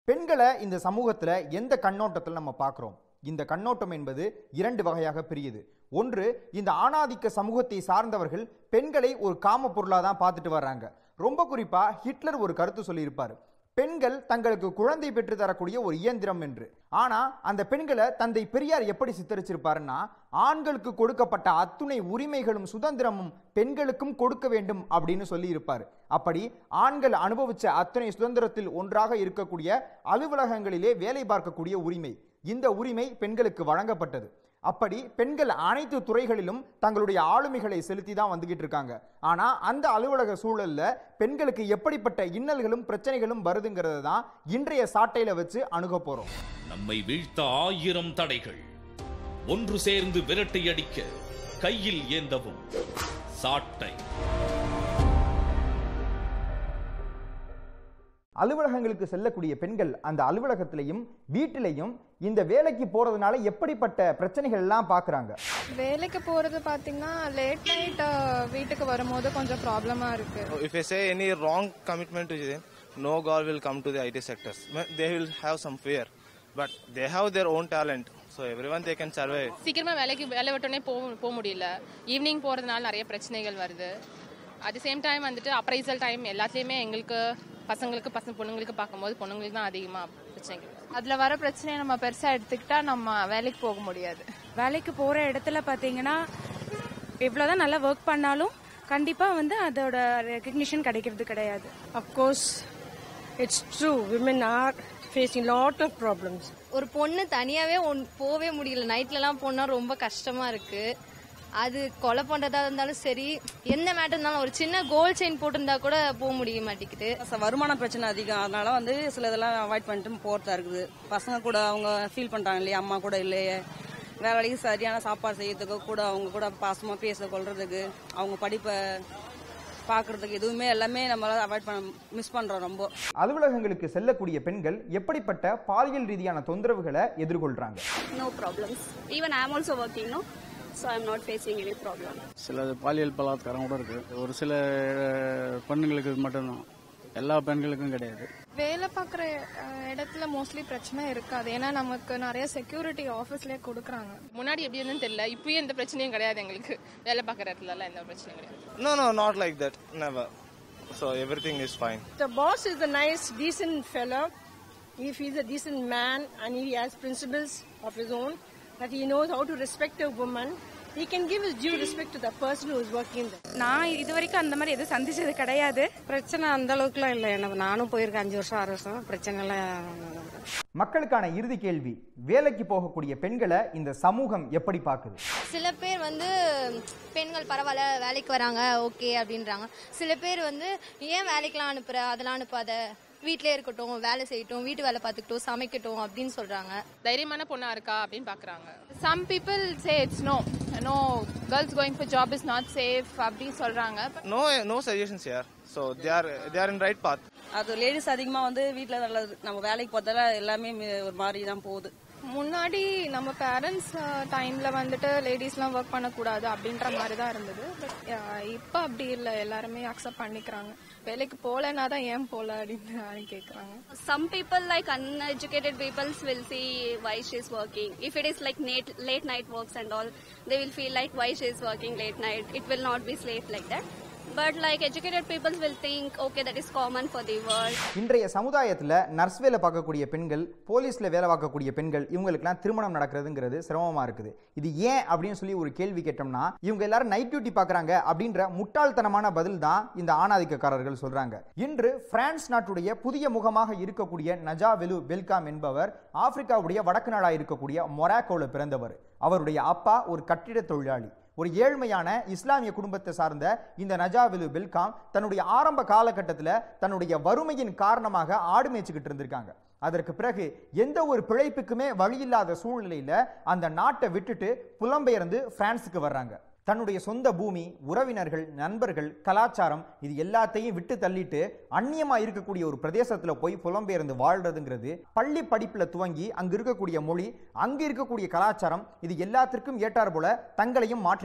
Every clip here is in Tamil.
பெண்களை இந்த சமூகத்துல எந்த கண்ணோட்டத்தில் நம்ம பார்க்குறோம் இந்த கண்ணோட்டம் என்பது இரண்டு வகையாக பிரியுது ஒன்று இந்த ஆணாதிக்க சமூகத்தை சார்ந்தவர்கள் பெண்களை ஒரு காம பொருளாக தான் பார்த்துட்டு வர்றாங்க ரொம்ப குறிப்பா ஹிட்லர் ஒரு கருத்து சொல்லியிருப்பார் பெண்கள் தங்களுக்கு குழந்தை பெற்று தரக்கூடிய ஒரு இயந்திரம் என்று ஆனா அந்த பெண்களை தந்தை பெரியார் எப்படி சித்தரிச்சிருப்பாருன்னா ஆண்களுக்கு கொடுக்கப்பட்ட அத்துணை உரிமைகளும் சுதந்திரமும் பெண்களுக்கும் கொடுக்க வேண்டும் அப்படின்னு சொல்லி இருப்பார் அப்படி ஆண்கள் அனுபவிச்ச அத்தனை சுதந்திரத்தில் ஒன்றாக இருக்கக்கூடிய அலுவலகங்களிலே வேலை பார்க்கக்கூடிய உரிமை இந்த உரிமை பெண்களுக்கு வழங்கப்பட்டது அப்படி பெண்கள் அனைத்து துறைகளிலும் தங்களுடைய ஆளுமைகளை செலுத்தி தான் வந்துகிட்டு இருக்காங்க ஆனா அந்த அலுவலக சூழல்ல பெண்களுக்கு எப்படிப்பட்ட இன்னல்களும் பிரச்சனைகளும் வருதுங்கிறது தான் இன்றைய சாட்டையில வச்சு அணுக போறோம் நம்மை வீழ்த்த ஆயிரம் தடைகள் ஒன்று சேர்ந்து விரட்டி அடிக்க கையில் ஏந்தவும் சாட்டை அலுவலகங்களுக்கு செல்லக்கூடிய பெண்கள் அந்த அலுவலகத்திலையும் வீட்டிலையும் இந்த வேலைக்கு போறதுனால எப்படிப்பட்ட பிரச்சனைகள் எல்லாம் பார்க்கறாங்க வேலைக்கு போறது பாத்தீங்கன்னா லேட் நைட் வீட்டுக்கு வரும்போது கொஞ்சம் ப்ராப்ளமா இருக்கு If I say any wrong commitment to them, no girl will come to the IT sectors. They will have some fear, but they have their own talent, so everyone they can survive. சீக்கிரமா வேலைக்கு வேலை விட்டோடனே போக போக முடியல ஈவினிங் போறதுனால நிறைய பிரச்சனைகள் வருது அட் தி சேம் டைம் வந்துட்டு அப்ரைசல் டைம் எல்லாத்துலேயுமே எங்களுக்கு பசங்களுக்கு பசங்க பொண்ணுங்களுக்கு பார்க்கும்போது பொண்ணுங்களுக்கு தான் அதிகமாக பிரச்சனைகள் அதுல வர பிரச்சனையை நம்ம பெருசா எடுத்துக்கிட்டா நம்ம வேலைக்கு போக முடியாது வேலைக்கு போற இடத்துல பாத்தீங்கன்னா எவ்வளவுதான் நல்லா ஒர்க் பண்ணாலும் கண்டிப்பா வந்து அதோட ரெகக்னிஷன் கிடைக்கிறது கிடையாது Of course, it's true. Women are facing lot of problems. ஒரு பொண்ணு தனியாவே ஒன் போவே முடியல நைட்லலாம் போனா ரொம்ப கஷ்டமா இருக்கு அது கொலை பண்றதா இருந்தாலும் சரி எந்த மேட்டர் இருந்தாலும் ஒரு சின்ன கோல்ட் செயின் போட்டிருந்தா கூட போக முடிய மாட்டேங்குது ச- வருமான பிரச்சனை அதிகம் அதனால வந்து சில இதெல்லாம் அவாய்ட் பண்ணிட்டு போறதா இருக்குது பசங்க கூட அவங்க ஃபீல் பண்றாங்க இல்லையா அம்மா கூட இல்லையே வேற வழிக்கு சரியான சாப்பாடு செய்யறதுக்கு கூட அவங்க கூட பாசமா பேச கொள்றதுக்கு அவங்க படிப்பை பாக்குறதுக்கு எதுவுமே எல்லாமே நம்மளால அவாய்ட் பண்ண மிஸ் பண்றோம் ரொம்ப அலுவலகங்களுக்கு செல்லக்கூடிய பெண்கள் எப்படிப்பட்ட பாலியல் ரீதியான தொந்தரவுகளை எதிர்கொள்றாங்க no problems. Even I am also working, no? So I am not facing any problem. சில பாலியல் பலாத்காரம் கூட இருக்கு ஒரு சில அஹ், பெண்களுக்கு மட்டும்தான் எல்லா பெண்களுக்கும் கிடையாது வேலை பார்க்குற இடத்துல மோஸ்ட்லி பிரச்சனை இருக்காது ஏன்னா நமக்கு நிறைய செக்யூரிட்டி ஆஃபீஸ்லேயே கொடுக்குறாங்க முன்னாடி எப்படி இருந்துன்னு தெரியல இப்பயும் எந்த பிரச்சனையும் கிடையாது எங்களுக்கு வேலை பார்க்குற இடத்துலலாம் எந்த பிரச்சனையும் கிடையாது No, no, not like that. Never. So everything is fine. The boss is a nice, decent fellow. If he's a decent man and he has principles of his own, that he knows how to respect a woman, he can give his due respect to the person who is working there. நான் இது வரைக்கும் அந்த மாதிரி எதுவும் சந்திச்சது கிடையாது பிரச்சனை அந்த அளவுக்குலாம் இல்லை எனக்கு நானும் போயிருக்கேன் அஞ்சு வருஷம் ஆறு வருஷம் பிரச்சனை எல்லாம் மக்களுக்கான இறுதி கேள்வி வேலைக்கு போகக்கூடிய பெண்களை இந்த சமூகம் எப்படி பார்க்குது சில பேர் வந்து பெண்கள் பரவாயில்ல வேலைக்கு வராங்க ஓகே அப்படின்றாங்க சில பேர் வந்து ஏன் வேலைக்கெல்லாம் அனுப்புற அதெல்லாம் அனுப்பாத வீட்டிலே இருக்கட்டும் வேலை செய்யட்டும் வீட்டு வேலை பார்த்துக்கிட்டும் சமைக்கட்டும் அப்படின்னு சொல்றாங்க தைரியமான பொண்ணா இருக்கா அப்படின்னு பார்க்குறாங்க some people say it's no no girls going for job is not safe அப்படி சொல்றாங்க No, no suggestions here. So they are they are in right path. அது லேடிஸ் அதிகமா வந்து வீட்ல நல்லது நம்ம வேலைக்கு போறதால எல்லாமே மி- ஒரு மாதிரி தான் போகுது முன்னாடி நம்ம பேரண்ட்ஸ் டைம்ல வந்துட்டு லேடிஸ்லாம் ஒர்க் பண்ணக்கூடாது அப்படின்ற மாதிரி தான் இருந்தது பட் இப்போ அப்படி இல்லை எல்லாருமே அக்செப்ட் பண்ணிக்கிறாங்க வேலைக்கு போகலன்னா தான் ஏன் போகல அப்படின்னு கேட்குறாங்க Some people, like uneducated people, will see why she's working. If it is like late, late night works and all, they will feel like why she's working late night. It will not be safe like that. But like educated people will think, okay, that is common for the world. இன்றைய சமுதாயத்தில் நர்ஸ் வேலை பார்க்கக்கூடிய பெண்கள் போலீஸில் வேலை பார்க்கக்கூடிய பெண்கள் இவங்களுக்கெல்லாம் திருமணம் நடக்கிறதுங்கிறது சிரமமாக இருக்குது இது ஏன் அப்படின்னு சொல்லி ஒரு கேள்வி கேட்டோம்னா இவங்க எல்லாரும் நைட் டியூட்டி பார்க்குறாங்க அப்படின்ற முட்டாள்தனமான பதில் தான் இந்த ஆணாதிக்கக்காரர்கள் சொல்கிறாங்க இன்று பிரான்ஸ் நாட்டுடைய புதிய முகமாக இருக்கக்கூடிய நஜா வெலு பெல்காம் என்பவர் ஆப்பிரிக்காவுடைய வடக்கு நாடாக இருக்கக்கூடிய மொராக்கோவில் பிறந்தவர் அவருடைய அப்பா ஒரு கட்டிட தொழிலாளி ஒரு ஏழ்மையான இஸ்லாமிய குடும்பத்தை சார்ந்த இந்த நஜாவிலு பெல்காம் தன்னுடைய ஆரம்ப காலகட்டத்தில் தன்னுடைய வறுமையின் காரணமாக ஆடு மேய்ச்சிக்கிட்டு இருந்திருக்காங்க அதற்கு பிறகு எந்த ஒரு பிழைப்புக்குமே வழியில்லாத சூழ்நிலையில அந்த நாட்டை விட்டுட்டு புலம்பெயர்ந்து பிரான்ஸுக்கு வர்றாங்க தன்னுடைய சொந்த பூமி உறவினர்கள் நண்பர்கள் கலாச்சாரம் இது எல்லாத்தையும் விட்டு தள்ளிட்டு அந்நியமா இருக்கக்கூடிய ஒரு பிரதேசத்துல போய் புலம்பெயர்ந்து வாழ்றதுங்கிறது பள்ளி படிப்புல துவங்கி அங்க இருக்கக்கூடிய மொழி அங்க இருக்கக்கூடிய கலாச்சாரம் இது எல்லாத்திற்கும் ஏற்றார் போல தங்களையும் மாற்றிக்கணும்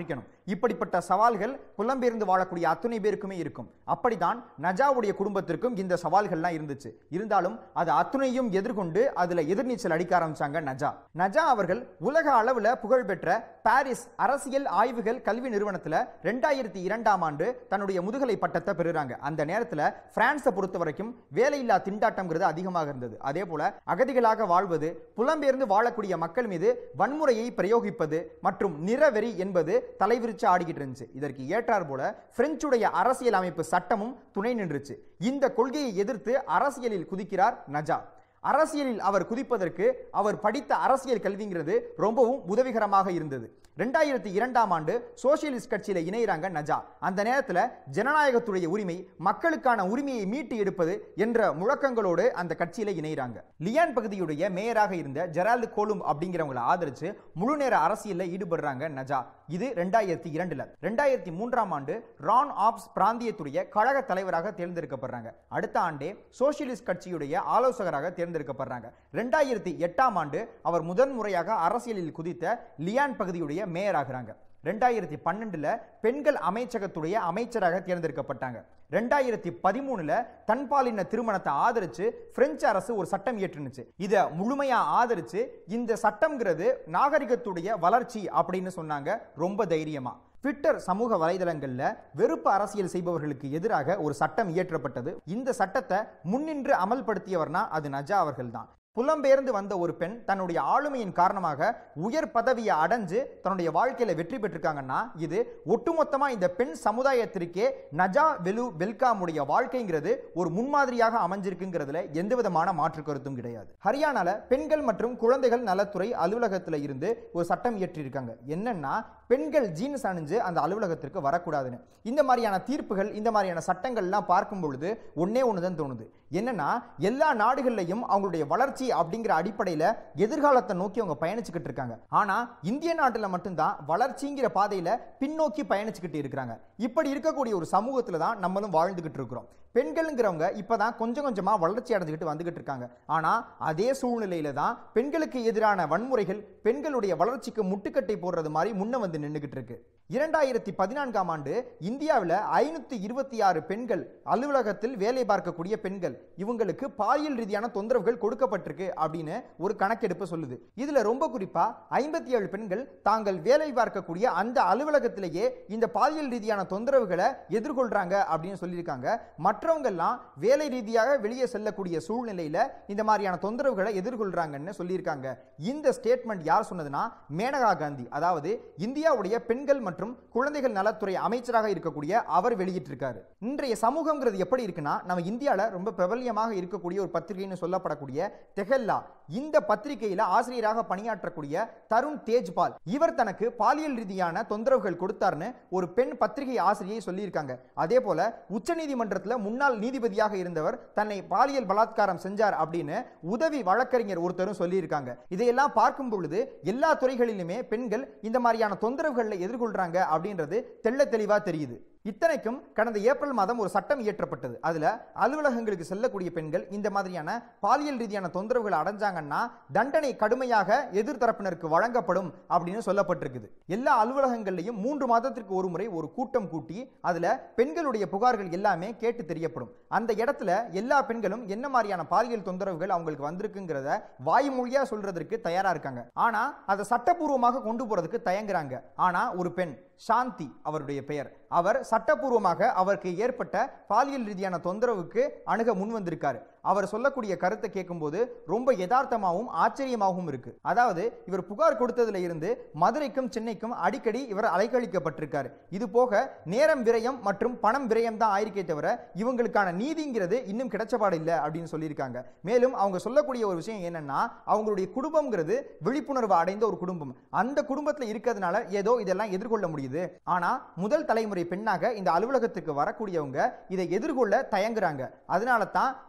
இப்படிப்பட்ட சவால்கள் புலம்பெயர்ந்து வாழக்கூடிய அத்துணை பேருக்குமே இருக்கும் அப்படிதான் நஜாவுடைய குடும்பத்திற்கும் இந்த சவால்கள்லாம் இருந்துச்சு இருந்தாலும் அது அத்துணையும் எதிர்கொண்டு அதுல எதிர்நீச்சல் அடிக்க ஆரம்பிச்சாங்க நஜா நஜா அவர்கள் உலக அளவுல புகழ்பெற்ற பாரிஸ் அரசியல் ஆய்வுகள் கல்வி நிறுவனத்துல ரெண்டாயிரத்தி இரண்டாம் ஆண்டு தன்னுடைய முதுகலை பட்டத்தை பெறுறாங்க அந்த நேரத்துல பிரான்ஸை பொறுத்த வரைக்கும் வேலையில்லா திண்டாட்டம்ங்கிறது அதிகமாக இருந்தது அதே போல அகதிகளாக வாழ்வது புலம்பெயர்ந்து வாழக்கூடிய மக்கள் மீது வன்முறையை பிரயோகிப்பது மற்றும் நிறவெறி என்பது தலைவிரிச்சு ஆடிக்கிட்டு இருந்துச்சு இதற்கு ஏற்றார் போல பிரெஞ்சுடைய அரசியல் அமைப்பு சட்டமும் துணை நின்றுச்சு இந்த கொள்கையை எதிர்த்து அரசியலில் குதிக்கிறார் நஜா அரசியலில் அவர் குதிப்பதற்கு அவர் படித்த அரசியல் கல்விங்கிறது ரொம்பவும் உதவிகரமாக இருந்தது ரெண்டாயிரத்தி இரண்டாம் ஆண்டு சோசியலிஸ்ட் கட்சியில இணைகிறாங்க நஜா அந்த நேரத்தில் ஜனநாயகத்துடைய உரிமை மக்களுக்கான உரிமையை மீட்டு எடுப்பது என்ற முழக்கங்களோடு அந்த கட்சியில இணைகிறாங்க லியான் பகுதியுடைய மேயராக இருந்த ஜெரால்டு கோலும் அப்படிங்கிறவங்களை ஆதரிச்சு முழு நேர அரசியலில் ஈடுபடுறாங்க நஜா இது ரெண்டாயிரத்தி இரண்டுல ரெண்டாயிரத்தி மூன்றாம் ஆண்டு ரான் ஆப்ஸ் பிராந்தியத்துடைய கழக தலைவராக தேர்ந்தெடுக்கப்படுறாங்க அடுத்த ஆண்டே சோசியலிஸ்ட் கட்சியுடைய ஆலோசகராக தேர்ந்தெடுக்கப்படுறாங்க ரெண்டாயிரத்தி எட்டாம் ஆண்டு அவர் முதன்முறையாக அரசியலில் குதித்த லியான் பகுதியுடைய மேயர் ஆகிறாங்க ரெண்டாயிரத்தி பன்னெண்டுல பெண்கள் அமைச்சகத்துடைய அமைச்சராக தேர்ந்தெடுக்கப்பட்டாங்க ரெண்டாயிரத்தி பதிமூணுல தன்பாலின திருமணத்தை ஆதரிச்சு பிரெஞ்சு அரசு ஒரு சட்டம் இயற்றுனுச்சு இதை முழுமையா ஆதரிச்சு இந்த சட்டம்ங்கிறது நாகரிகத்துடைய வளர்ச்சி அப்படின்னு சொன்னாங்க ரொம்ப தைரியமா ட்விட்டர் சமூக வலைதளங்கள்ல வெறுப்பு அரசியல் செய்பவர்களுக்கு எதிராக ஒரு சட்டம் இயற்றப்பட்டது இந்த சட்டத்தை முன்னின்று அமல்படுத்தியவர்னா அது நஜா அவர்கள் தான் புலம்பெயர்ந்து வந்த ஒரு பெண் தன்னுடைய ஆளுமையின் காரணமாக உயர் பதவியை அடைஞ்சு தன்னுடைய வாழ்க்கையில வெற்றி பெற்றிருக்காங்கன்னா இது ஒட்டுமொத்தமா இந்த பெண் சமுதாயத்திற்கே நஜா வெலு வெல்காமுடைய வாழ்க்கைங்கிறது ஒரு முன்மாதிரியாக அமைஞ்சிருக்குங்கிறதுல எந்த விதமான மாற்று கருத்தும் கிடையாது ஹரியானால பெண்கள் மற்றும் குழந்தைகள் நலத்துறை அலுவலகத்துல இருந்து ஒரு சட்டம் இயற்றியிருக்காங்க என்னன்னா பெண்கள் ஜீன்ஸ் அணிஞ்சு அந்த அலுவலகத்திற்கு வரக்கூடாதுன்னு இந்த மாதிரியான தீர்ப்புகள் இந்த மாதிரியான சட்டங்கள்லாம் பார்க்கும் பொழுது ஒன்னே ஒன்று தான் தோணுது என்னன்னா எல்லா நாடுகள்லையும் அவங்களுடைய வளர்ச்சி அப்படிங்கிற அடிப்படையில் எதிர்காலத்தை நோக்கி அவங்க பயணிச்சுக்கிட்டு இருக்காங்க ஆனா இந்திய நாட்டில் மட்டும்தான் வளர்ச்சிங்கிற பாதையில பின்னோக்கி பயணிச்சுக்கிட்டு இருக்கிறாங்க இப்படி இருக்கக்கூடிய ஒரு சமூகத்துல தான் நம்மளும் வாழ்ந்துகிட்டு இருக்கிறோம் பெண்கள்ங்கிறவங்க இப்பதான் கொஞ்சம் கொஞ்சமா வளர்ச்சி அடைஞ்சுக்கிட்டு வந்துகிட்டு இருக்காங்க ஆனா அதே சூழ்நிலையில தான் பெண்களுக்கு எதிரான வன்முறைகள் பெண்களுடைய வளர்ச்சிக்கு முட்டுக்கட்டை போடுறது மாதிரி முன்ன வந்து நின்றுகிட்டு இருக்கு இரண்டாயிரத்தி பதினான்காம் ஆண்டு இந்தியாவில் ஐநூத்தி இருபத்தி ஆறு பெண்கள் அலுவலகத்தில் வேலை பார்க்கக்கூடிய பெண்கள் இவங்களுக்கு பாலியல் ரீதியான தொந்தரவுகள் கொடுக்கப்பட்டிருக்கு அப்படின்னு ஒரு கணக்கெடுப்பு சொல்லுது இதுல ரொம்ப குறிப்பா ஐம்பத்தி ஏழு பெண்கள் தாங்கள் வேலை பார்க்கக்கூடிய அந்த அலுவலகத்திலேயே இந்த பாலியல் ரீதியான தொந்தரவுகளை எதிர்கொள்றாங்க அப்படின்னு சொல்லியிருக்காங்க மற்றவங்க எல்லாம் வேலை ரீதியாக வெளியே செல்லக்கூடிய சூழ்நிலையில இந்த மாதிரியான தொந்தரவுகளை எதிர்கொள்றாங்கன்னு சொல்லியிருக்காங்க இந்த ஸ்டேட்மெண்ட் யார் சொன்னதுன்னா மேனகா காந்தி அதாவது இந்தியாவுடைய பெண்கள் மற்றும் குழந்தைகள் நலத்துறை அமைச்சராக இருக்கக்கூடிய அவர் வெளியிட்டிருக்காரு இன்றைய சமூகம்ங்கிறது எப்படி இருக்குன்னா நம்ம இந்தியாவில் ரொம்ப பிரபல்யமாக இருக்கக்கூடிய ஒரு பத்திரிகைன்னு சொல்லப்படக்கூடிய தெஹல்லா இந்த பத்திரிகையில ஆசிரியராக பணியாற்றக்கூடிய தருண் தேஜ்பால் இவர் தனக்கு பாலியல் ரீதியான தொந்தரவுகள் கொடுத்தார்னு ஒரு பெண் பத்திரிகை ஆசிரியை சொல்லியிருக்காங்க அதே போல உச்சநீதிமன்றத்தில் முன்னாள் நீதிபதியாக இருந்தவர் தன்னை பாலியல் பலாத்காரம் செஞ்சார் அப்படின்னு உதவி வழக்கறிஞர் ஒருத்தரும் சொல்லியிருக்காங்க இதையெல்லாம் பார்க்கும் பொழுது எல்லா துறைகளிலுமே பெண்கள் இந்த மாதிரியான தொந்தரவுகளை எதிர்கொள்றாங்க அப்படின்றது தெள்ள தெளிவா தெரியுது இத்தனைக்கும் கடந்த ஏப்ரல் மாதம் ஒரு சட்டம் இயற்றப்பட்டது அதுல அலுவலகங்களுக்கு செல்லக்கூடிய பெண்கள் இந்த மாதிரியான பாலியல் ரீதியான தொந்தரவுகள் அடைஞ்சாங்கன்னா தண்டனை கடுமையாக எதிர்த்தரப்பினருக்கு வழங்கப்படும் அப்படின்னு சொல்லப்பட்டிருக்குது எல்லா அலுவலகங்கள்லையும் மூன்று மாதத்திற்கு ஒரு முறை ஒரு கூட்டம் கூட்டி அதுல பெண்களுடைய புகார்கள் எல்லாமே கேட்டு தெரியப்படும் அந்த இடத்துல எல்லா பெண்களும் என்ன மாதிரியான பாலியல் தொந்தரவுகள் அவங்களுக்கு வந்திருக்குங்கிறத வாய்மொழியா சொல்றதற்கு தயாரா இருக்காங்க ஆனா அதை சட்டப்பூர்வமாக கொண்டு போறதுக்கு தயங்குறாங்க ஆனா ஒரு பெண் சாந்தி அவருடைய பெயர் அவர் சட்டப்பூர்வமாக அவருக்கு ஏற்பட்ட பாலியல் ரீதியான தொந்தரவுக்கு அணுக முன் வந்திருக்காரு அவர் சொல்லக்கூடிய கருத்தை கேட்கும்போது ரொம்ப யதார்த்தமாகவும் ஆச்சரியமாகவும் இருக்கு அதாவது இவர் புகார் கொடுத்ததுல இருந்து மதுரைக்கும் சென்னைக்கும் அடிக்கடி இவர் அலைக்கழிக்கப்பட்டிருக்காரு இது போக நேரம் விரயம் மற்றும் பணம் விரயம் தான் ஆயிருக்கே தவிர இவங்களுக்கான நீதிங்கிறது இன்னும் கிடைச்சபாடு இல்லை அப்படின்னு சொல்லியிருக்காங்க மேலும் அவங்க சொல்லக்கூடிய ஒரு விஷயம் என்னன்னா அவங்களுடைய குடும்பம்ங்கிறது விழிப்புணர்வு அடைந்த ஒரு குடும்பம் அந்த குடும்பத்தில் இருக்கிறதுனால ஏதோ இதெல்லாம் எதிர்கொள்ள முடியுது ஆனா முதல் தலைமுறை பெண்ணாக இந்த அலுவலகத்துக்கு வரக்கூடியவங்க இதை எதிர்கொள்ள தயங்குறாங்க அதனால தான் இதை சட்ட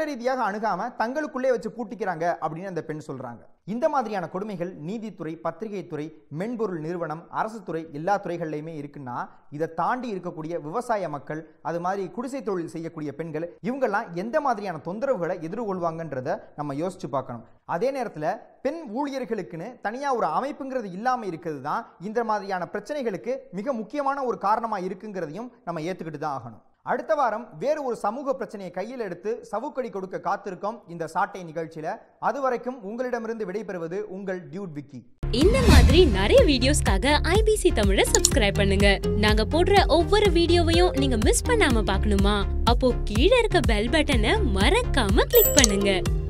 ரீதியாக அணுகாம தங்களுக்குள்ளே வச்சு பூட்டிக்கிறாங்க அப்படின்னு அந்த பெண் சொல்றாங்க இந்த மாதிரியான கொடுமைகள் நீதித்துறை பத்திரிகை துறை மென்பொருள் நிறுவனம் அரசு துறை எல்லா துறைகள்லையுமே இருக்குன்னா இதை தாண்டி இருக்கக்கூடிய விவசாய மக்கள் அது மாதிரி குடிசை தொழில் செய்யக்கூடிய பெண்கள் இவங்கெல்லாம் எந்த மாதிரியான தொந்தரவுகளை எதிர்கொள்வாங்கன்றத நம்ம யோசிச்சு பார்க்கணும் அதே நேரத்தில் பெண் ஊழியர்களுக்குன்னு தனியாக ஒரு அமைப்புங்கிறது இல்லாமல் இருக்கிறது தான் இந்த மாதிரியான பிரச்சனைகளுக்கு மிக முக்கியமான ஒரு காரணமாக இருக்குங்கிறதையும் நம்ம ஏற்றுக்கிட்டு தான் ஆகணும் அடுத்த வாரம் வேறு ஒரு சமூக பிரச்சனையை கையில் எடுத்து சவுக்கடி கொடுக்க காத்திருக்கோம் இந்த சாட்டை நிகழ்ச்சியில அது வரைக்கும் உங்களிடமிருந்து விடைபெறுவது உங்கள் டியூட் விக்கி இந்த மாதிரி நிறைய வீடியோஸ்க்காக ஐபிசி தமிழை சப்ஸ்கிரைப் பண்ணுங்க நாங்க போடுற ஒவ்வொரு வீடியோவையும் நீங்க மிஸ் பண்ணாம பார்க்கணுமா அப்போ கீழே இருக்க பெல் பட்டனை மறக்காம கிளிக் பண்ணுங்க